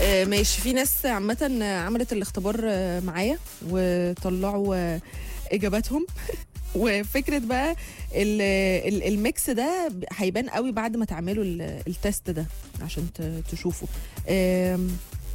آه، ماشي في ناس عامة عملت الاختبار آه، معايا وطلعوا آه، اجاباتهم وفكرة بقى ال- ال- الميكس ده ب- هيبان قوي بعد ما تعملوا ال- التست ده عشان ت- تشوفوا آم،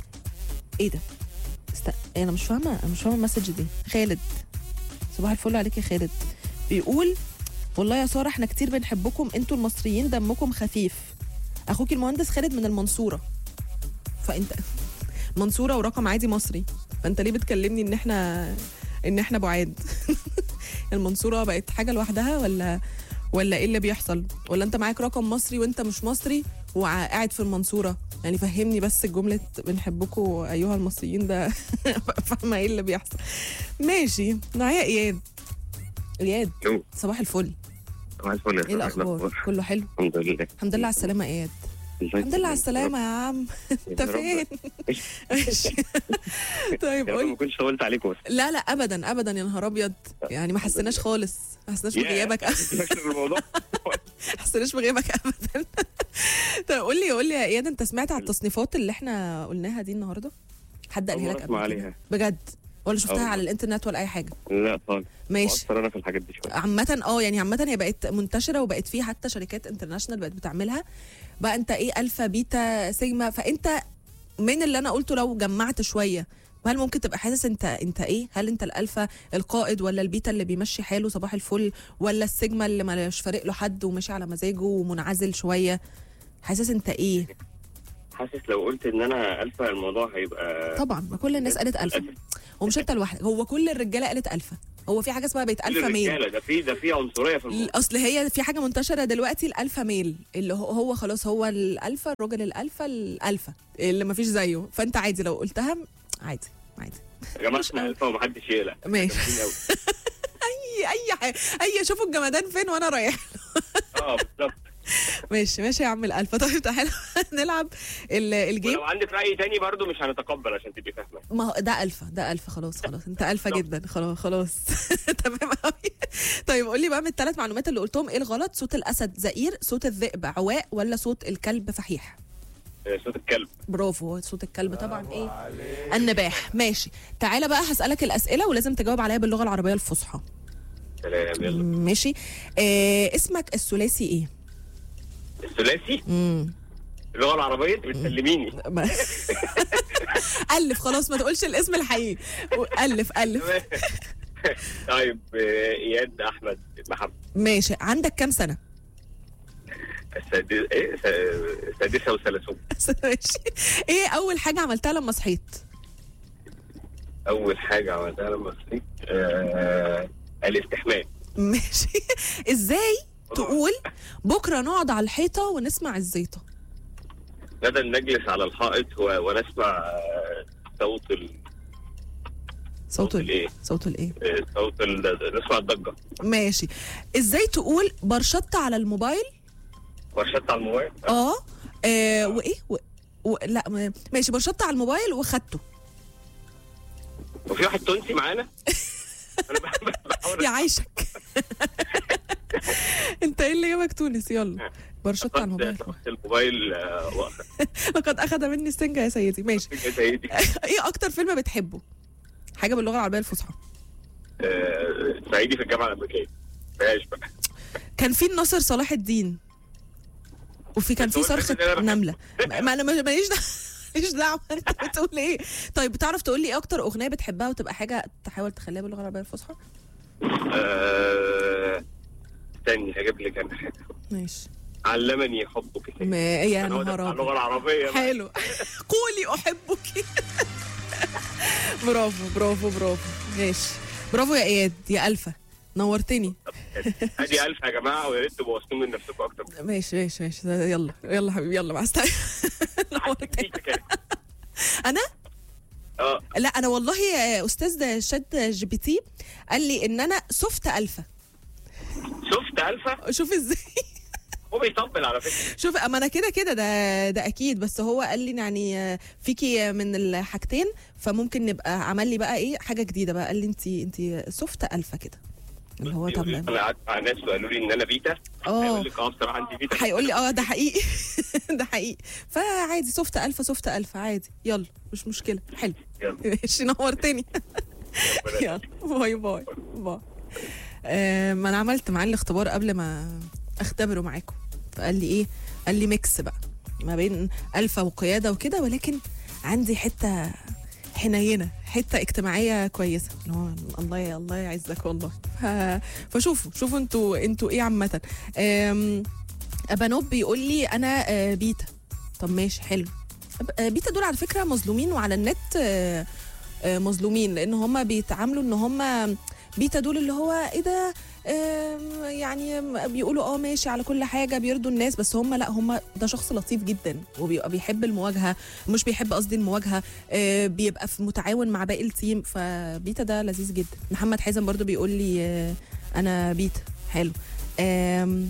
ايه ده است... انا مش فاهمه انا مش فاهمه المسج دي خالد صباح الفل عليك يا خالد بيقول والله يا ساره احنا كتير بنحبكم انتوا المصريين دمكم خفيف اخوك المهندس خالد من المنصوره فانت منصوره ورقم عادي مصري فانت ليه بتكلمني ان احنا ان احنا بعاد المنصوره بقت حاجه لوحدها ولا ولا ايه اللي بيحصل ولا انت معاك رقم مصري وانت مش مصري وقاعد في المنصوره يعني فهمني بس الجمله بنحبكم ايها المصريين ده فاهمه ايه اللي بيحصل ماشي معايا اياد اياد يو صباح الفل صباح الفل يا ايه الاخبار كله حلو الحمد لله الحمد لله على السلامه يا اياد الحمد لله على السلامه يا عم انت فين ماشي طيب يا رب قول ما كنتش طولت عليكم بس لا لا ابدا ابدا يا نهار ابيض يعني ما حسيناش خالص ما حسيناش بغيابك فاكر الموضوع ما حسيناش بغيابك ابدا طيب قول لي قول لي يا اياد انت سمعت على التصنيفات اللي احنا قلناها دي النهارده حد قالها لك اسمع قبل كده عليها بجد ولا شفتها أه. على الانترنت ولا اي حاجه لا خالص ماشي مؤثر انا في الحاجات دي شويه عامة اه يعني عامة هي بقت منتشرة وبقت في حتى شركات انترناشونال بقت بتعملها بقى انت ايه الفا بيتا سيجما فانت من اللي انا قلته لو جمعت شوية هل ممكن تبقى حاسس انت انت ايه؟ هل انت الالفا القائد ولا البيتا اللي بيمشي حاله صباح الفل ولا السيجما اللي مش فارق له حد وماشي على مزاجه ومنعزل شوية؟ حاسس انت ايه؟ حاسس لو قلت ان انا الفا الموضوع هيبقى طبعا ما كل الناس قالت الفا ومش انت لوحدك هو كل الرجاله قالت الفا هو في حاجه اسمها بقت كل الفا ميل الرجالة، ده في ده في عنصريه في الموضوع اصل هي في حاجه منتشره دلوقتي الالفا ميل اللي هو, هو خلاص هو الالفا الراجل الالفا الالفا اللي ما فيش زيه فانت عادي لو قلتها عادي عادي يا جماعه مش احنا الفا ومحدش يقلق ماشي جامدين أوي. اي اي حاجه اي شوفوا الجمدان فين وانا رايح اه بالظبط ماشي ماشي يا عم الالفا طيب تعالى نلعب ال- الجيم ولو عندك راي تاني برضو مش هنتقبل عشان تبقي فاهمه ما هو ده الفا ده الفا خلاص خلاص انت الفا بالظبط. جدا خلاص خلاص تمام قوي طيب قول لي بقى من الثلاث معلومات اللي قلتهم ايه الغلط صوت الاسد زئير صوت الذئب عواء ولا صوت الكلب فحيح آه، صوت الكلب برافو صوت الكلب طبعا ايه النباح ماشي تعالى بقى هسألك الأسئلة ولازم تجاوب عليها باللغة العربية الفصحى سلام يلا ماشي آه اسمك الثلاثي ايه الثلاثي امم اللغه العربيه انت بتسلميني ما- ألف خلاص ما تقولش الاسم الحقيقي ألف ألف طيب آه، اياد احمد محمد ماشي عندك كام سنة السادس ايه س- السادسه وثلاثون ماشي ايه أول حاجة عملتها لما صحيت اول حاجه عملتها لما صحيت آه الاستحمام ماشي ازاي تقول بكرة نقعد على الحيطة ونسمع الزيطة غدا نجلس على الحائط و- ونسمع آه، صوت ال... صوت ال- الايه صوت الايه آه، صوت ال... نسمع الضجه ماشي ازاي تقول برشطت على الموبايل ورشدت على الموبايل اه, آه وايه و... و... لا ما- ماشي برشطت على الموبايل وخدته وفي واحد تونسي معانا انا بحب- بحاول يا عايشك انت ايه اللي جابك تونس يلا برشطت على الموبايل أخدت الموبايل آه، واخد لقد اخذ مني السنجه يا سيدي ماشي يا سيدي ايه اكتر فيلم بتحبه حاجه باللغه العربيه الفصحى آه، صعيدي في الجامعه الامريكيه فيهاش بقى كان في الناصر صلاح الدين وفي كان في بس هو الفيلم صرخه ده أنا بحبه. نمله ما ما انا ما- ماليش دعوه ماليش دعوه انت بتقول ايه طيب بتعرف تقول لي ايه اكتر اغنيه بتحبها وتبقى حاجه تحاول تخليها باللغه العربيه الفصحى آه، استني هجيب لك انا حاجه ماشي علمني حبك سيدي. ما يا هو ده نهار بتاع أبيض. اللغه العربيه بقى. حلو قولي احبك برافو برافو برافو ماشي برافو يا اياد يا الفا نورتني ادي الف يا جماعه ويا ريت تبقوا واثقين من نفسكم اكتر ماشي ماشي ماشي يلا يلا حبيبي يلا مع السلامه نورتني. انا اه لا انا والله يا استاذ شات جي بي تي قال لي ان انا سفت الفا شفت الفا شوف ازاي هو بيطبل على فكره شوف اما انا كده كده ده ده اكيد بس هو قال لي يعني فيكي من الحاجتين فممكن نبقى عمل لي بقى ايه حاجه جديده بقى قال لي انت انت سفت الفا كده اللي هو طب انا قعدت مع ناس وقالوا لي ان انا بيتا اه هيقول لك اه بصراحه انت بيتا هيقول لي اه ده حقيقي ده حقيقي فعادي سوفت الفا سوفت الفا عادي يلا مش مشكله حلو يلا. ماشي نورتني يلا باي باي باي آه، ما انا عملت معاه الاختبار قبل ما اختبره معاكم فقال لي ايه قال لي ميكس بقى ما بين الفا وقياده وكده ولكن عندي حته حنينه حته اجتماعيه كويسه اللي هو الله يا الله يعزك والله ف- فشوفوا شوفوا انتوا انتوا ايه عامه آم، ابانوب بيقول لي انا آه، بيتا طب ماشي حلو أب- آه، بيتا دول على فكره مظلومين وعلى النت آه، آه، مظلومين لان هم بيتعاملوا ان هم بيتا دول اللي هو ايه ده آم، يعني بيقولوا اه ماشي على كل حاجه بيرضوا الناس بس هم لا هم ده شخص لطيف جدا وبيبقى بيحب المواجهه مش بيحب قصدي المواجهه آه، بيبقى في متعاون مع باقي التيم فبيتا ده لذيذ جدا محمد حازم برضو بيقول لي آه، انا بيتا حلو آم،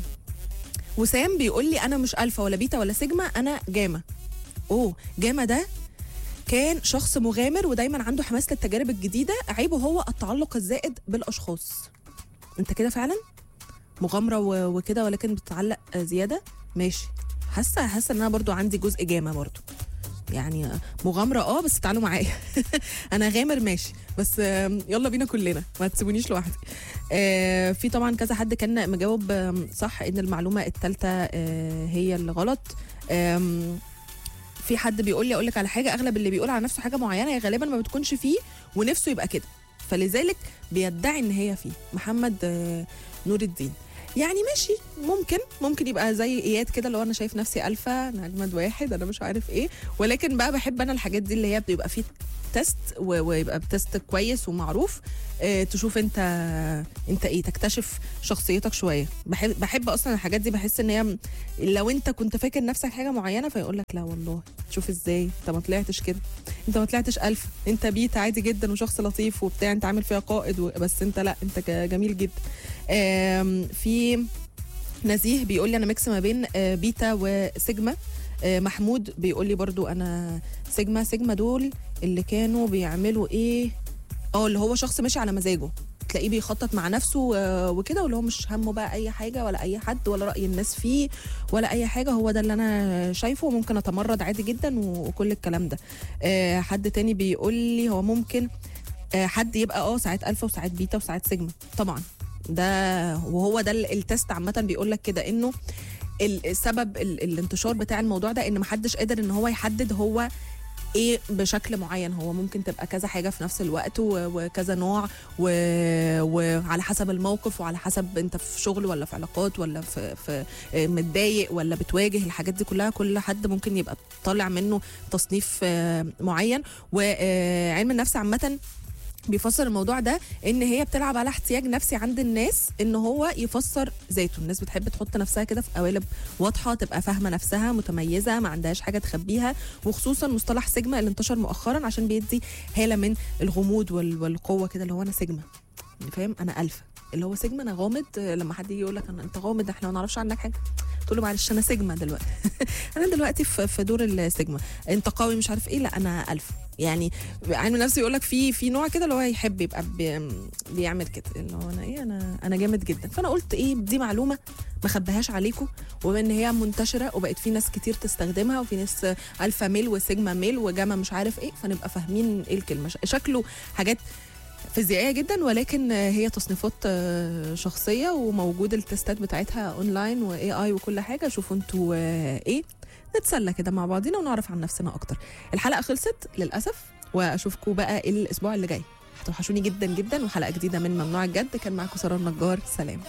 وسام بيقول لي انا مش الفا ولا بيتا ولا سيجما انا جاما اوه جاما ده كان شخص مغامر ودايما عنده حماس للتجارب الجديده عيبه هو التعلق الزائد بالاشخاص انت كده فعلا مغامره و- وكده ولكن بتتعلق زياده ماشي حاسه حاسه ان انا برضو عندي جزء جامه برضو يعني مغامره اه بس تعالوا معايا انا غامر ماشي بس آم، يلا بينا كلنا ما تسيبونيش لوحدي آه، في طبعا كذا حد كان مجاوب آم، صح ان المعلومه الثالثه هي اللي غلط آم، في حد بيقول لي اقول لك على حاجه اغلب اللي بيقول على نفسه حاجه معينه هي غالبا ما بتكونش فيه ونفسه يبقى كده فلذلك بيدعي ان هي فيه محمد آه، نور الدين يعني ماشي ممكن ممكن يبقى زي اياد كده لو انا شايف نفسي الفا انا اجمد واحد انا مش عارف ايه ولكن بقى بحب انا الحاجات دي اللي هي بيبقى فيه تيست و- ويبقى تيست كويس ومعروف آه، تشوف انت انت ايه تكتشف شخصيتك شويه بحب بحب اصلا الحاجات دي بحس ان هي لو انت كنت فاكر نفسك حاجه معينه فيقول لك لا والله شوف ازاي انت ما طلعتش كده انت ما طلعتش الف انت بيت عادي جدا وشخص لطيف وبتاع انت عامل فيها قائد و- بس انت لا انت ج- جميل جدا آم، في نزيه بيقول لي انا ميكس ما بين آه، بيتا وسيجما آه، محمود بيقول لي برضو انا سيجما سيجما دول اللي كانوا بيعملوا ايه اه اللي هو شخص ماشي على مزاجه تلاقيه بيخطط مع نفسه آه، وكده واللي هو مش همه بقى اي حاجه ولا اي حد ولا راي الناس فيه ولا اي حاجه هو ده اللي انا شايفه ممكن اتمرد عادي جدا و- وكل الكلام ده آه، حد تاني بيقول لي هو ممكن آه، حد يبقى اه ساعات الفا وساعات بيتا وساعات سيجما طبعا ده وهو ده ال- التست عامه بيقول لك كده انه ال- السبب ال- الانتشار بتاع الموضوع ده ان محدش قادر ان هو يحدد هو ايه بشكل معين هو ممكن تبقى كذا حاجه في نفس الوقت و- وكذا نوع و... وعلى حسب الموقف وعلى حسب انت في شغل ولا في علاقات ولا في, في آه، متضايق ولا بتواجه الحاجات دي كلها كل حد ممكن يبقى طالع منه تصنيف آه، معين وعلم النفس عامه بيفسر الموضوع ده ان هي بتلعب على احتياج نفسي عند الناس ان هو يفسر ذاته الناس بتحب تحط نفسها كده في قوالب واضحه تبقى فاهمه نفسها متميزه ما عندهاش حاجه تخبيها وخصوصا مصطلح سيجما اللي انتشر مؤخرا عشان بيدي هاله من الغموض وال- والقوه كده اللي هو انا سيجما يعني فاهم انا الفا اللي هو سيجما انا غامض آه، لما حد يجي يقول لك أنا- انت غامض احنا ما نعرفش عنك حاجه تقول له معلش انا سيجما دلوقتي انا دلوقتي في في دور السيجما انت قوي مش عارف ايه لا انا الفا يعني علم النفس يقول لك في في نوع كده اللي هو يحب يبقى بي بيعمل كده اللي هو انا ايه انا انا جامد جدا فانا قلت ايه دي معلومه ما خبيهاش عليكم وبما ان هي منتشره وبقت في ناس كتير تستخدمها وفي ناس الفا ميل وسيجما ميل وجاما مش عارف ايه فنبقى فاهمين ايه الكلمه شكله حاجات فيزيائيه جدا ولكن هي تصنيفات آه، شخصيه وموجود التستات بتاعتها اونلاين واي اي وكل حاجه شوفوا انتوا آه، ايه نتسلى كده مع بعضينا ونعرف عن نفسنا اكتر الحلقه خلصت للاسف واشوفكم بقى الاسبوع اللي جاي هتوحشوني جدا جدا وحلقه جديده من ممنوع الجد كان معاكم ساره النجار سلام